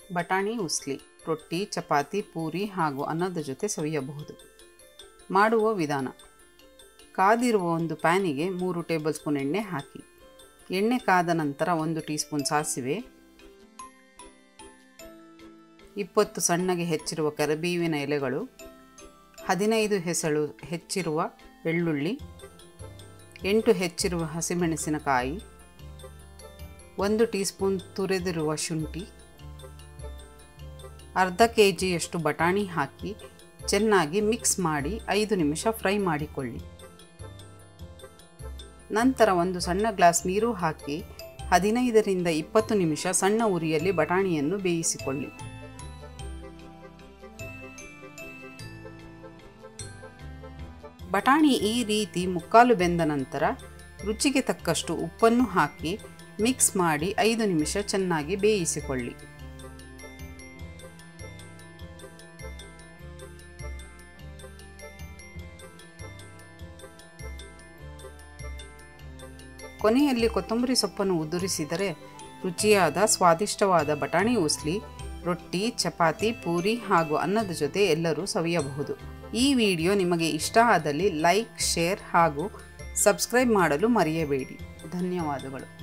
ಬಟಾಣಿ ಉಸ್ಲಿ ರೊಟ್ಟಿ ಚಪಾತಿ ಪೂರಿ ಹಾಗೂ ಅನ್ನದ ಜೊತೆ ಸವಿಯಬಹುದು ಮಾಡುವ ವಿಧಾನ ಕಾದಿರುವ ಒಂದು ಪ್ಯಾನಿಗೆ ಮೂರು ಟೇಬಲ್ ಸ್ಪೂನ್ ಎಣ್ಣೆ ಹಾಕಿ ಎಣ್ಣೆ ಕಾದ ನಂತರ ಒಂದು ಟೀ ಸ್ಪೂನ್ ಸಾಸಿವೆ ಇಪ್ಪತ್ತು ಸಣ್ಣಗೆ ಹೆಚ್ಚಿರುವ ಕರಿಬೇವಿನ ಎಲೆಗಳು ಹದಿನೈದು ಹೆಸಳು ಹೆಚ್ಚಿರುವ ಬೆಳ್ಳುಳ್ಳಿ ಎಂಟು ಹೆಚ್ಚಿರುವ ಹಸಿಮೆಣಸಿನಕಾಯಿ ಒಂದು ಟೀ ಸ್ಪೂನ್ ತುರಿದಿರುವ ಶುಂಠಿ ಅರ್ಧ ಕೆ ಜಿಯಷ್ಟು ಬಟಾಣಿ ಹಾಕಿ ಚೆನ್ನಾಗಿ ಮಿಕ್ಸ್ ಮಾಡಿ ಐದು ನಿಮಿಷ ಫ್ರೈ ಮಾಡಿಕೊಳ್ಳಿ ನಂತರ ಒಂದು ಸಣ್ಣ ಗ್ಲಾಸ್ ನೀರು ಹಾಕಿ ಹದಿನೈದರಿಂದ ಇಪ್ಪತ್ತು ನಿಮಿಷ ಸಣ್ಣ ಉರಿಯಲ್ಲಿ ಬಟಾಣಿಯನ್ನು ಬೇಯಿಸಿಕೊಳ್ಳಿ ಬಟಾಣಿ ಈ ರೀತಿ ಮುಕ್ಕಾಲು ಬೆಂದ ನಂತರ ರುಚಿಗೆ ತಕ್ಕಷ್ಟು ಉಪ್ಪನ್ನು ಹಾಕಿ ಮಿಕ್ಸ್ ಮಾಡಿ ಐದು ನಿಮಿಷ ಚೆನ್ನಾಗಿ ಬೇಯಿಸಿಕೊಳ್ಳಿ ಕೊನೆಯಲ್ಲಿ ಕೊತ್ತಂಬರಿ ಸೊಪ್ಪನ್ನು ಉದುರಿಸಿದರೆ ರುಚಿಯಾದ ಸ್ವಾದಿಷ್ಟವಾದ ಬಟಾಣಿ ಉಸ್ಲಿ ರೊಟ್ಟಿ ಚಪಾತಿ ಪೂರಿ ಹಾಗೂ ಅನ್ನದ ಜೊತೆ ಎಲ್ಲರೂ ಸವಿಯಬಹುದು ಈ ವಿಡಿಯೋ ನಿಮಗೆ ಇಷ್ಟ ಆದಲ್ಲಿ ಲೈಕ್ ಶೇರ್ ಹಾಗೂ ಸಬ್ಸ್ಕ್ರೈಬ್ ಮಾಡಲು ಮರೆಯಬೇಡಿ ಧನ್ಯವಾದಗಳು